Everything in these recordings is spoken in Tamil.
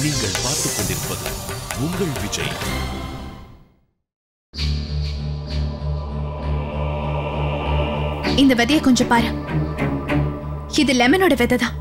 நீங்கள் பார்த்துக் கொண்டிருப்பது உங்கள் விஜய் இந்த விதைய கொஞ்சம் பாரு இது லெமனோட விதை தான்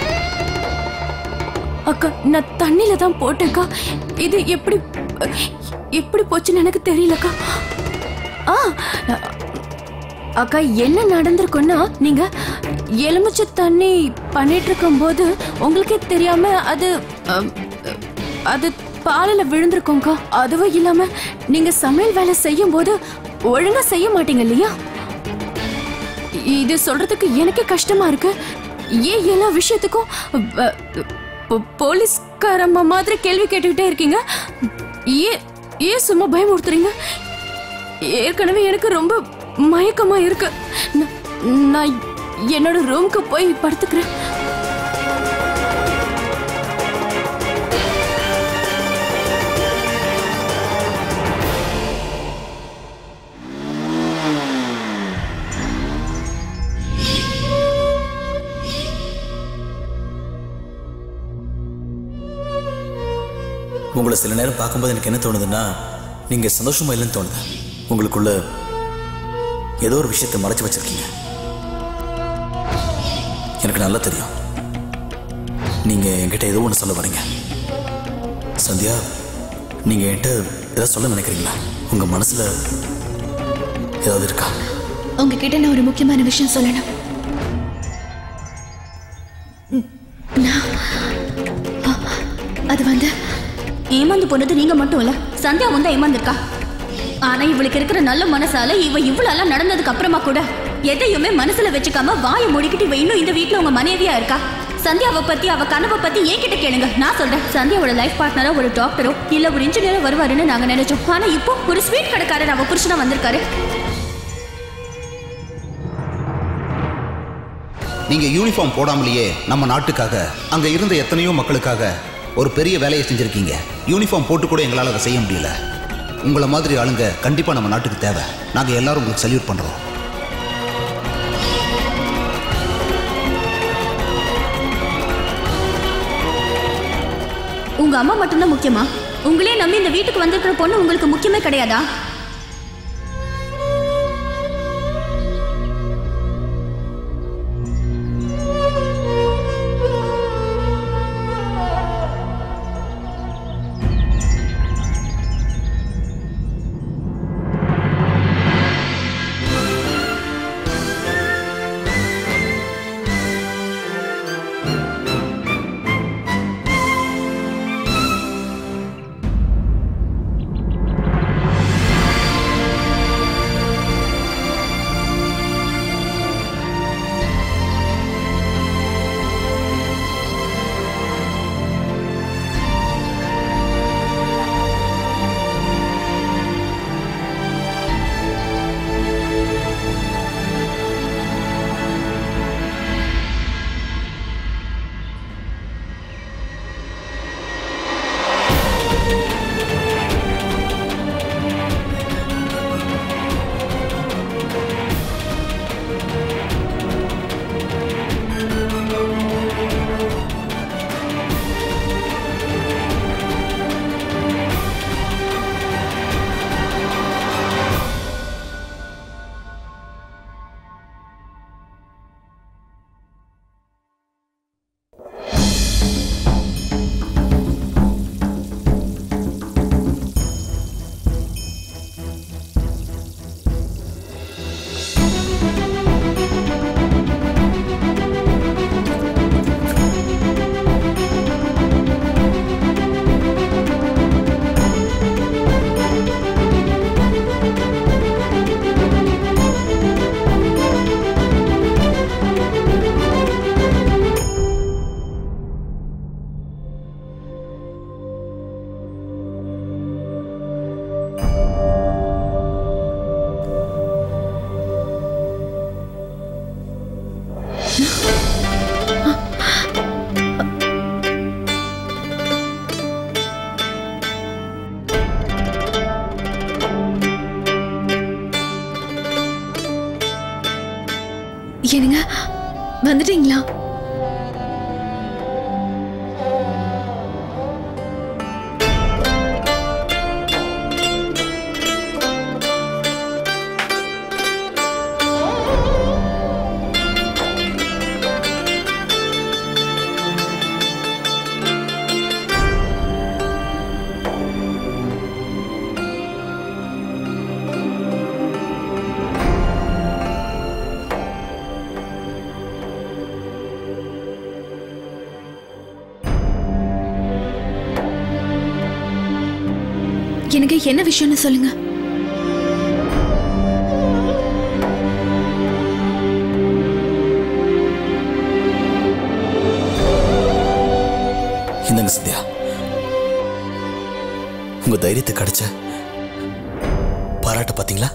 அக்கா நான் தண்ணியில தான் போட்டேன்க்கா இது எப்படி எப்படி போச்சுன்னு எனக்கு தெரியலக்கா ஆ அக்கா என்ன நடந்திருக்குன்னா நீங்க எலுமிச்சை தண்ணி பண்ணிட்டு இருக்கும்போது உங்களுக்கே தெரியாம அது அம், அது பாலில் விழுந்திருக்கோங்க்கா அதுவும் இல்லாம நீங்க சமையல் வேலை செய்யும் போது ஒழுங்கா செய்ய மாட்டீங்க இல்லையா இது சொல்றதுக்கு எனக்கே கஷ்டமா இருக்கு ஏன் எல்லா விஷயத்துக்கும் அ, போ- போலீஸ்காரம்மா மாதிரி கேள்வி கேட்டுக்கிட்டே இருக்கீங்க ஏன் ஏன் சும்மா பயமுறுத்துறீங்க ஏற்கனவே எனக்கு ரொம்ப மயக்கமா இருக்கு நான்- நான் என்னோட ரூமுக்கு போய் படுத்துக்கிறேன் உங்களை சில நேரம் பார்க்கும்போது எனக்கு என்ன தோணுதுன்னா நீங்கள் சந்தோஷமா இல்லைன்னு தோணுது உங்களுக்குள்ள ஏதோ ஒரு விஷயத்தை மறைச்சு வச்சிருக்கீங்க எனக்கு நல்லா தெரியும் நீங்கள் என்கிட்ட ஏதோ ஒன்று சொல்ல வரீங்க சந்தியா நீங்கள் என்கிட்ட ஏதாவது சொல்ல நினைக்கிறீங்களா உங்கள் மனசில் ஏதாவது இருக்கா உங்ககிட்ட நான் ஒரு முக்கியமான விஷயம் சொல்லணும் ம், நான் அ- அது வந்து ஏமாந்து போனது நீங்க மட்டும் இல்ல சந்தியா வந்து ஏமாந்துருக்கா ஆனா இவளுக்கு இருக்கிற நல்ல மனசால இவ இவ்வளவு எல்லாம் நடந்ததுக்கு அப்புறமா கூட எதையுமே மனசுல வச்சுக்காம வாயை மூடிக்கிட்டு இவ இன்னும் இந்த வீட்ல உங்க மனைவியா இருக்கா சந்தியாவை பத்தி அவ கனவை பத்தி என்கிட்ட கேளுங்க நான் சொல்றேன் சந்தியாவோட லைஃப் பார்ட்னரா ஒரு டாக்டரோ இல்ல ஒரு இன்ஜினியரோ வருவாருன்னு நாங்க நினைச்சோம் ஆனா இப்போ ஒரு ஸ்வீட் கடைக்காரர் அவ புருஷனா வந்திருக்காரு நீங்க யூனிஃபார்ம் போடாமலேயே நம்ம நாட்டுக்காக அங்க இருந்த எத்தனையோ மக்களுக்காக ஒரு பெரிய வேலையை செஞ்சிருக்கீங்க யூனிஃபார்ம் போட்டு கூட எங்களால் அதை செய்ய முடியல உங்களை மாதிரி ஆளுங்க கண்டிப்பா நம்ம நாட்டுக்கு தேவை நாங்க எல்லாரும் உங்களுக்கு சல்யூட் பண்றோம் உங்க அம்மா மட்டும்தான் முக்கியமா உங்களே நம்பி இந்த வீட்டுக்கு வந்திருக்கிற பொண்ணு உங்களுக்கு முக்கியமே கிடையாதா என்னங்க வந்துட்டீங்களா எனக்கு என்ன விஷயம்னு சொல்லுங்க இந்தங்க சந்தியா உங்க தைரியத்தை கிடைச்ச பாராட்ட பாத்தீங்களா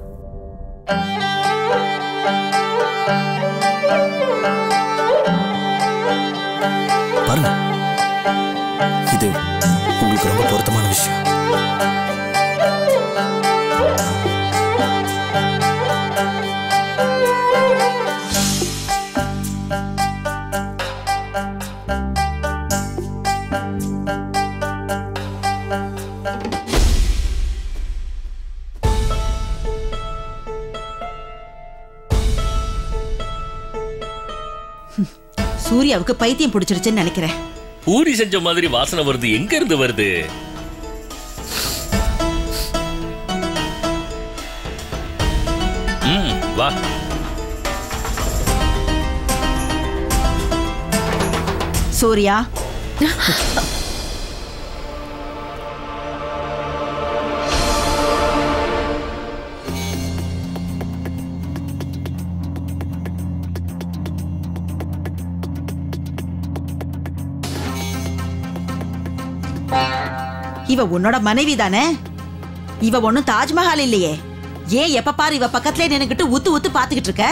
பாருங்க இது உங்களுக்கு ரொம்ப பொருத்தமான விஷயம் சூர்யாவுக்கு பைத்தியம் பிடிச்சிருச்சுன்னு நினைக்கிறேன் பூரி செஞ்ச மாதிரி வாசனை வருது எங்க இருந்து வருது ம் வா சூர்யா இவ உன்னோட மனைவி தானே இவ ஒண்ணும் தாஜ்மஹால் இல்லையே ஏன் எப்ப பாரு இவ பக்கத்துல நின்னுகிட்டு உத்து உத்து பாத்துக்கிட்டு இருக்க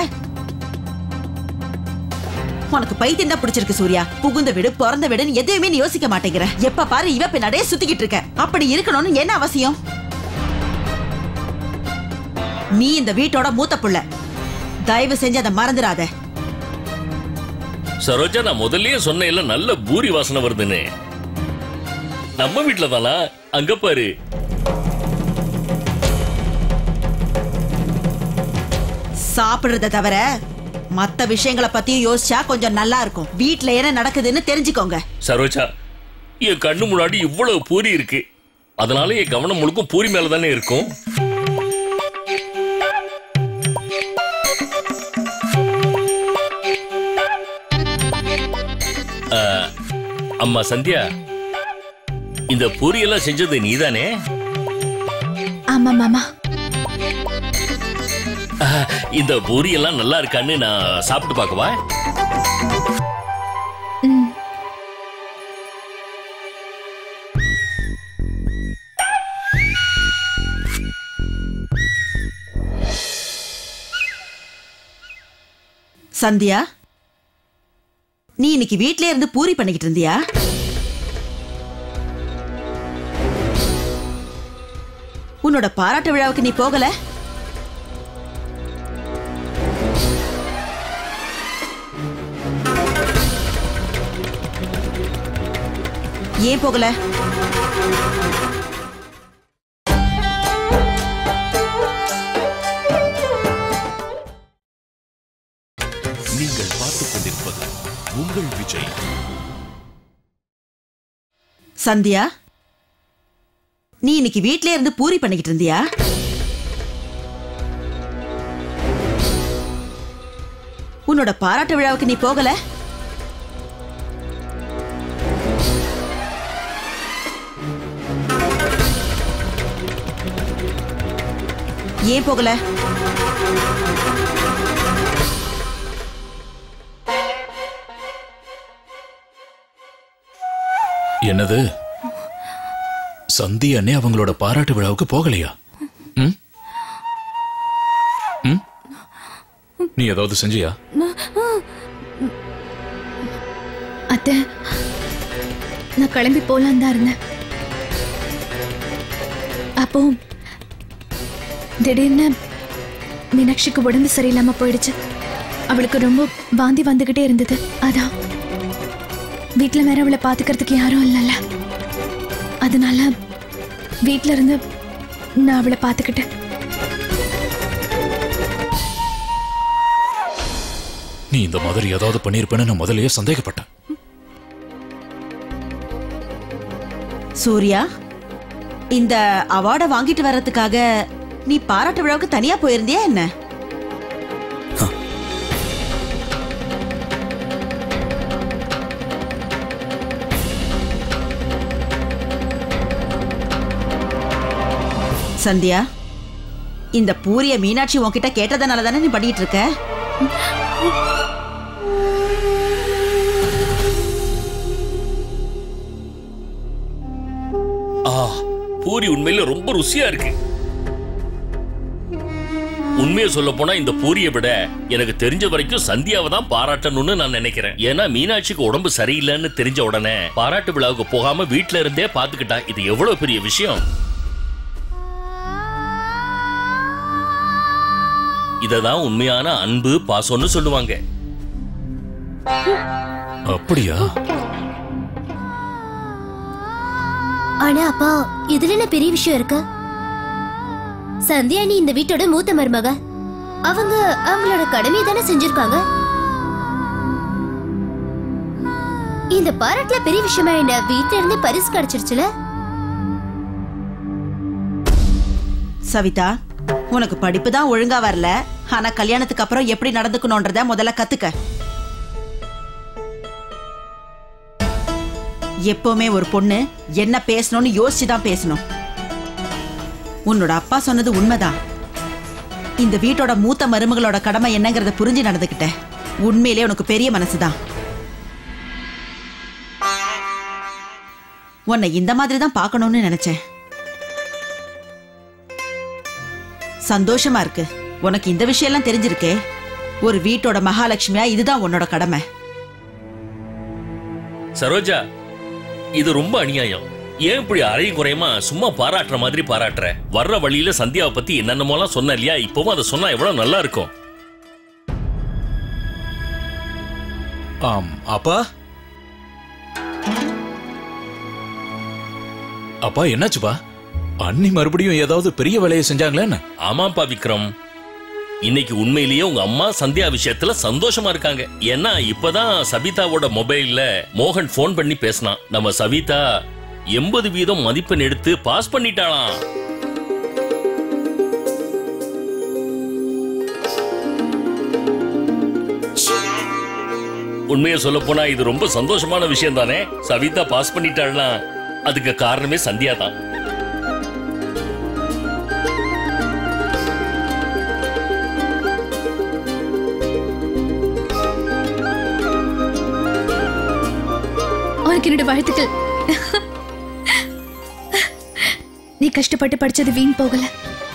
உனக்கு பைத்தியம் தான் பிடிச்சிருக்கு சூர்யா புகுந்த வீடு பிறந்த வீடுன்னு எதையுமே நீ யோசிக்க மாட்டேங்கிற எப்ப பாரு இவ பின்னாடியே சுத்திக்கிட்டு இருக்க அப்படி இருக்கணும்னு என்ன அவசியம் நீ இந்த வீட்டோட மூத்த புள்ள தயவு செஞ்சு அதை மறந்துடாத சரோஜா நான் முதல்லயே சொன்னேன்ல நல்ல பூரி வாசனை வருதுன்னு நம்ம வீட்ல தானா அங்க பாரு சாப்பிடுறத தவிர மத்த விஷயங்களை பத்தியும் யோசிச்சா கொஞ்சம் நல்லா இருக்கும் வீட்ல என்ன நடக்குதுன்னு தெரிஞ்சுக்கோங்க சரோஜா என் கண்ணு முன்னாடி இவ்வளவு பூரி இருக்கு அதனால என் கவனம் முழுக்கும் பூரி மேல தானே இருக்கும் ஆ, அம்மா சந்தியா இந்த பூரி எல்லாம் செஞ்சது நீதானே ஆமா மாமா ஆ, இந்த பூரி எல்லாம் நல்லா இருக்கான்னு நான் சாப்பிட்டு பார்க்கவா ம் சந்தியா நீ இன்னைக்கு வீட்லயே இருந்து பூரி பண்ணிக்கிட்டு இருந்தியா உன்னோட பாராட்டு விழாவுக்கு நீ போகல ஏன் போகல நீங்கள் பார்த்துக் கொண்டிருப்பது உங்கள் விஜய் சந்தியா நீ இன்னைக்கு வீட்லயே இருந்து பூரி பண்ணிக்கிட்டு இருந்தியா உன்னோட பாராட்டு விழாவுக்கு நீ போகல ஏன் போகல என்னது சந்தி அண்ணே அவங்களோட பாராட்டு விழாவுக்கு போகலையா ம்? ம்? நீ ஏதாவது செஞ்சியா அத்தை நான் கிளம்பி போலாம் தான் இருந்தேன் அப்போ திடீர்னு மீனாட்சிக்கு உடம்பு சரியில்லாம போயிடுச்சு அவளுக்கு ரொம்ப வாந்தி வந்துகிட்டே இருந்தது அதான் வீட்ல வேற அவளை பாத்துக்கிறதுக்கு யாரும் இல்லைல்ல அதனால வீட்ல இருந்து நான் அவளை பாத்துக்கிட்டேன் நீ இந்த மாதிரி ஏதாவது பண்ணிருப்பேன்னு நான் முதல்லயே சந்தேகப்பட்டேன் சூர்யா இந்த அவார்டை வாங்கிட்டு வர்றதுக்காக நீ பாராட்டு விழாவுக்கு தனியா போயிருந்தியா என்ன சந்தியா இந்த பூரிய மீனாட்சி உன்கிட்ட கேட்டதனால தானே நீ பண்ணிட்டு இருக்க ஆ பூரி உண்மையில ரொம்ப ருசியா இருக்கு உண்மையை சொல்ல போனா இந்த பூரியை விட எனக்கு தெரிஞ்ச வரைக்கும் சந்தியாவை தான் பாராட்டணும்னு நான் நினைக்கிறேன் ஏன்னா மீனாட்சிக்கு உடம்பு சரியில்லைன்னு தெரிஞ்ச உடனே பாராட்டு விழாவுக்கு போகாம வீட்ல இருந்தே பாத்துக்கிட்டா இது எவ்வளவு பெரிய விஷயம் இததான் உண்மையான அன்பு பாசம்னு சொல்லுவாங்க அப்படியா ஆனா அப்பா இதுல என்ன பெரிய விஷயம் இருக்கு சந்தியா நீ இந்த வீட்டோட மூத்த மருமக அவங்க அவங்களோட கடமையை தானே செஞ்சிருக்காங்க இந்த பாராட்டுல பெரிய விஷயமா என்ன வீட்ல இருந்து பரிசு கிடைச்சிருச்சுல சவிதா உனக்கு படிப்பு தான் ஒழுங்கா வரல ஆனா கல்யாணத்துக்கு அப்புறம் எப்படி நடந்துக்கணும்ன்றத முதல்ல கத்துக்க எப்பவுமே ஒரு பொண்ணு என்ன பேசணும்னு யோசிச்சு தான் பேசணும் உன்னோட அப்பா சொன்னது உண்மைதான் இந்த வீட்டோட மூத்த மருமகளோட கடமை என்னங்கறத புரிஞ்சு நடந்துக்கிட்ட உண்மையிலே உனக்கு பெரிய மனசுதான் உன்னை இந்த மாதிரி தான் பார்க்கணும்னு நினைச்சேன் சந்தோஷமா இருக்கு உனக்கு இந்த விஷயம்லாம் தெரிஞ்சிருக்கே ஒரு வீட்டோட மகாலட்சுமியா இதுதான் உன்னோட கடமை சரோஜா இது ரொம்ப அநியாயம் ஏன் இப்படி அரையும் குறையுமா சும்மா பாராட்டுற மாதிரி பாராட்டுற வர்ற வழியில சந்தியாவை பத்தி என்னென்னமோலாம் சொன்ன இல்லையா இப்பவும் அதை சொன்னா எவ்வளவு நல்லா இருக்கும் ஆம் அப்பா அப்பா என்னாச்சுப்பா அண்ணி மறுபடியும் ஏதாவது பெரிய வேலையை செஞ்சாங்களா என்ன ஆமாப்பா விக்ரம் இன்னைக்கு உண்மையிலேயே உங்க அம்மா சந்தியா விஷயத்துல சந்தோஷமா இருக்காங்க ஏன்னா இப்பதான் சபிதாவோட மொபைல்ல மோகன் ஃபோன் பண்ணி பேசினான் நம்ம சவிதா எண்பது வீதம் மதிப்பெண் எடுத்து பாஸ் பண்ணிட்டாளாம் உண்மையை சொல்ல போனா இது ரொம்ப சந்தோஷமான விஷயம் தானே சவிதா பாஸ் பண்ணிட்டாள்னா அதுக்கு காரணமே சந்தியா தான் உனக்கு என்னோட வாழ்த்துக்கள் நீ கஷ்டப்பட்டு படிச்சது வீண் போகல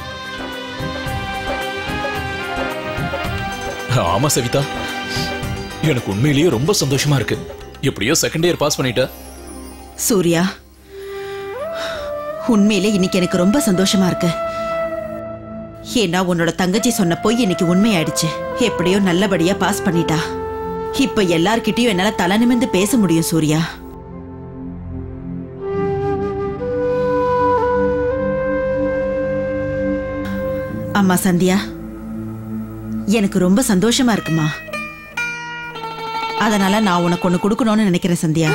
ஆமா சவிதா எனக்கு உண்மையிலேயே ரொம்ப சந்தோஷமா இருக்கு எப்படியோ செகண்ட் இயர் பாஸ் பண்ணிட்ட சூர்யா உண்மையிலே இன்னைக்கு எனக்கு ரொம்ப சந்தோஷமா இருக்கு ஏன்னா உன்னோட தங்கச்சி சொன்ன பொய் இன்னைக்கு உண்மையாயிடுச்சு எப்படியோ நல்லபடியா பாஸ் பண்ணிட்டா இப்ப எல்லார்கிட்டயும் என்னால தலை நிமிர்ந்து பேச முடியும் சூர்யா அம்மா சந்தியா எனக்கு ரொம்ப சந்தோஷமா இருக்குமா அதனால நான் உனக்கு ஒண்ணு கொடுக்கணும்னு நினைக்கிறேன் சந்தியா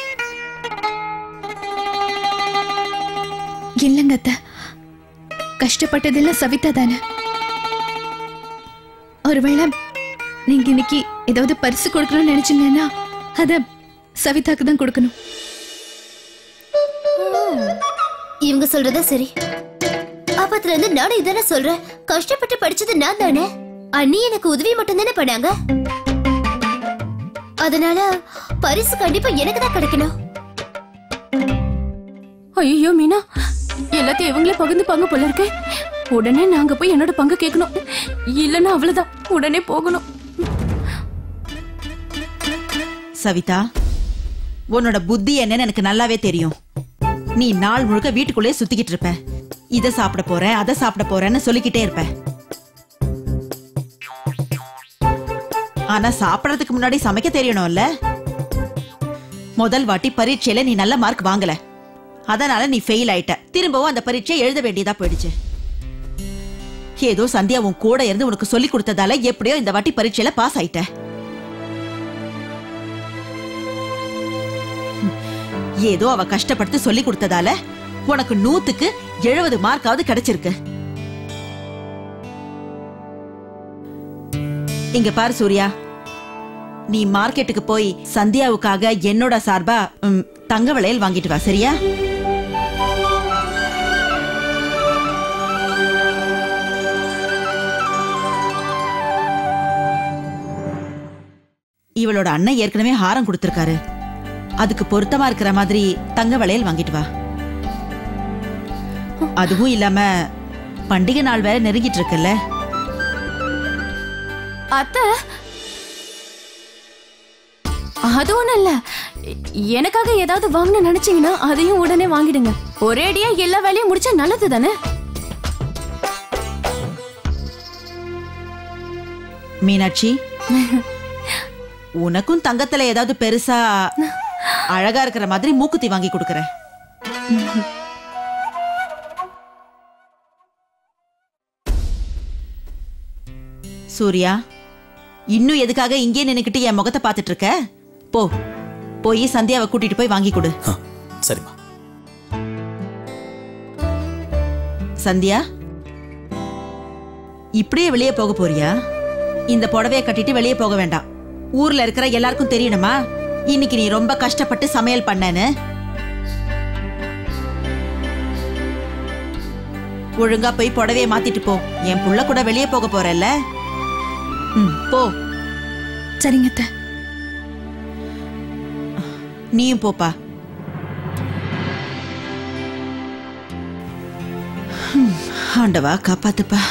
இல்லைங்க அத்தை கஷ்டப்பட்டதெல்லாம் சவிதா தானே ஒருவேளை நீங்க இன்னைக்கு ஏதாவது பரிசு கொடுக்கணும்னு நினைச்சீங்கன்னா அத சவிதாக்கு தான் கொடுக்கணும் இவங்க சொல்றதா சரி அப்பத்துல இருந்து நானும் இதானே சொல்றேன் கஷ்டப்பட்டு படிச்சது நான் தானே அண்ணி எனக்கு உதவி மட்டும் தானே பண்ணாங்க அதனால பரிசு கண்டிப்பா எனக்கு தான் கிடைக்கணும் ஐயோ மீனா எல்லாத்தையும் இவங்களே பகிர்ந்துப்பாங்க போல இருக்கு உடனே நாங்க போய் என்னோட பங்கு கேட்கணும் இல்லைன்னா அவ்வளவுதான் உடனே போகணும் சவிதா உன்னோட புத்தி என்னன்னு எனக்கு நல்லாவே தெரியும் நீ நாள் முழுக்க வீட்டுக்குள்ளே சுத்திக்கிட்டு இருப்ப இத சாப்பிட போறேன் அதை சாப்பிட போறேன்னு சொல்லிக்கிட்டே இருப்ப ஆனா சாப்பிடறதுக்கு முன்னாடி சமைக்க தெரியணும்ல முதல் வாட்டி பரீட்சையில நீ நல்ல மார்க் வாங்கல அதனால நீ ஃபெயில் ஆயிட்ட திரும்பவும் அந்த பரீட்சையை எழுத வேண்டியதா போயிடுச்சு ஏதோ சந்தியா உன் கூட இருந்து உனக்கு சொல்லி கொடுத்ததால எப்படியோ இந்த வாட்டி பரீட்சையில பாஸ் ஆயிட்ட ஏதோ அவ கஷ்டப்பட்டு சொல்லி கொடுத்ததால உனக்கு நூத்துக்கு எழுபது மார்க்காவது கிடைச்சிருக்கு இங்க பாரு சூர்யா நீ மார்க்கெட்டுக்கு போய் சந்தியாவுக்காக என்னோட சார்பா ம், தங்க வளையல் வாங்கிட்டு வா சரியா இவளோட அண்ணன் ஏற்கனவே ஹாரம் கொடுத்திருக்காரு அதுக்கு பொருத்தமா இருக்கிற மாதிரி தங்க வளையல் வாங்கிட்டு வா அதுவும் இல்லாம பண்டிகை நாள் வேற நெருங்கிட்டு இருக்குல்ல அத்தை அது ஒண்ணும் இல்ல எனக்காக ஏதாவது வாங்கணும்னு நினைச்சீங்கன்னா அதையும் உடனே வாங்கிடுங்க ஒரேடியா எல்லா வேலையும் முடிச்சா நல்லது தானே மீனாட்சி உனக்கும் தங்கத்துல ஏதாவது பெருசா அழகா இருக்கிற மாதிரி மூக்குத்தி வாங்கி கொடுக்கறேன் சூர்யா இன்னும் எதுக்காக இங்கே நின்னுக்கிட்டு என் முகத்தை பார்த்துட்டு இருக்க போ போய் சந்தியாவை கூட்டிட்டு போய் வாங்கி கொடு ஆ சரிம்மா சந்தியா இப்படியே வெளியே போக போறியா இந்த புடவைய கட்டிட்டு வெளியே போக வேண்டாம் ஊர்ல இருக்கிற எல்லாருக்கும் தெரியணுமா இன்னைக்கு நீ ரொம்ப கஷ்டப்பட்டு சமையல் பண்ணேன்னு ஒழுங்கா போய் புடவைய மாத்திட்டு போ என் புள்ள கூட வெளியே போக போறல்ல ம், போ சரிங்க அத்தை நீயும் போப்பா ஹம், ஆண்டவா காப்பாத்துப்பா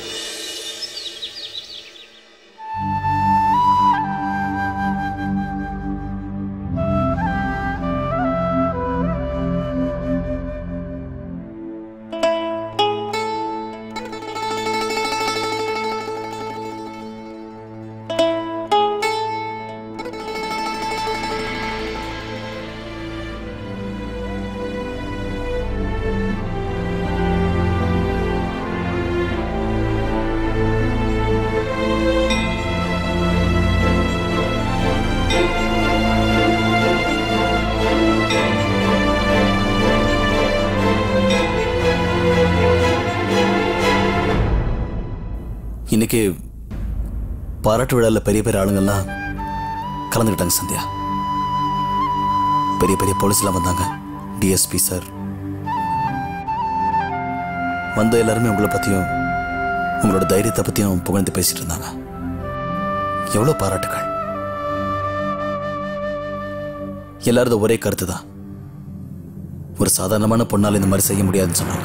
இன்னைக்கு பாராட்டு விழாவில் பெரிய பெரிய ஆளுங்கள்லாம் கலந்துக்கிட்டாங்க சந்தியா பெரிய பெரிய போலீஸ்லாம் வந்தாங்க டிஎஸ்பி சார் வந்த எல்லாருமே உங்களை பற்றியும் உங்களோட தைரியத்தை பற்றியும் புகழ்ந்து பேசிட்டு இருந்தாங்க எவ்வளோ பாராட்டுகள் எல்லாரதும் ஒரே கருத்து தான் ஒரு சாதாரணமான பொண்ணால் இந்த மாதிரி செய்ய முடியாதுன்னு சொன்னாங்க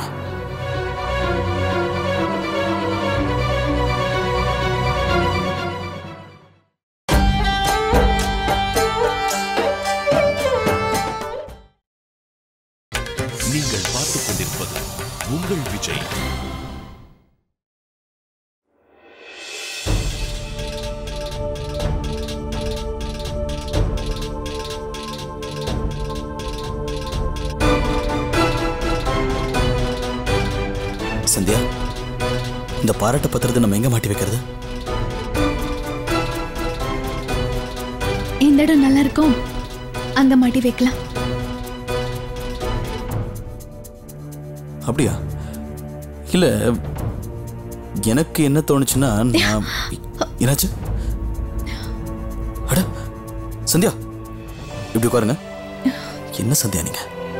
நீங்கள் பார்த்துக் கொண்டிருப்பது உங்கள் விஜய் சந்தியா இந்த பாராட்டு பத்திரத்தை நம்ம எங்க மாட்டி வைக்கிறது இந்த இடம் நல்லா இருக்கும் அங்க மாட்டி வைக்கலாம் அப்படியா இல்ல எனக்கு என்ன தோணுச்சுன்னா நான் என்னாச்சு அட சந்தியா இப்படி உட்காருங்க என்ன சந்தியா நீங்க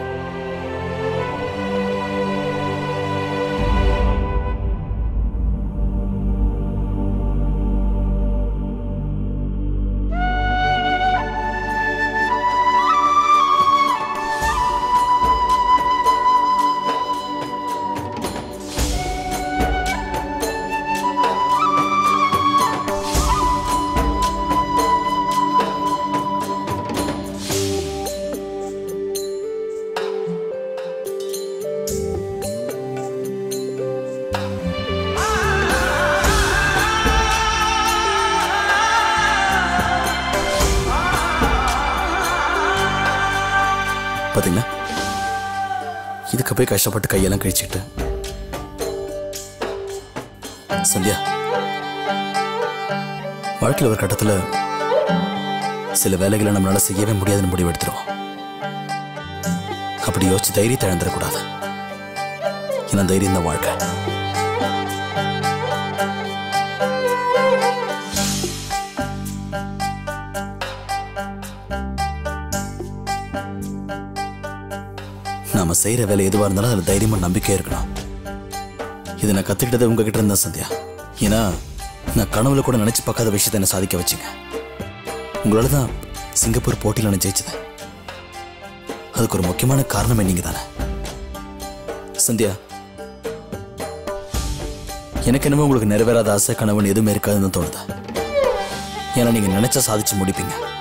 பாத்தீங்களா இதுக்கு போய் கஷ்டப்பட்டு கையெல்லாம் கழிச்சுக்கிட்டு சந்தியா வாழ்க்கையில் ஒரு கட்டத்துல சில வேலைகளை நம்மளால செய்யவே முடியாதுன்னு முடிவு எடுத்துருவோம் அப்படி யோசிச்சு தைரியத்தை இழந்துடக்கூடாது ஏன்னா தைரியம் தான் வாழ்க்கை நாம செய்யற வேலை எதுவா இருந்தாலும் அதுல தைரியமா நம்பிக்கையா இருக்கணும் இதை நான் கத்துக்கிட்டது உங்ககிட்ட இருந்தா சந்தியா ஏன்னா நான் கனவுல கூட நினைச்சு பார்க்காத விஷயத்தை என்ன சாதிக்க வச்சுங்க உங்களால தான் சிங்கப்பூர் போட்டியில் நான் ஜெயிச்சது அதுக்கு ஒரு முக்கியமான காரணமே நீங்க தானே சந்தியா எனக்கு என்னமோ உங்களுக்கு நிறைவேறாத ஆசை கனவுன்னு எதுவுமே இருக்காதுன்னு தோணுது ஏன்னா நீங்க நினைச்சா சாதிச்சு முடிப்பீங்க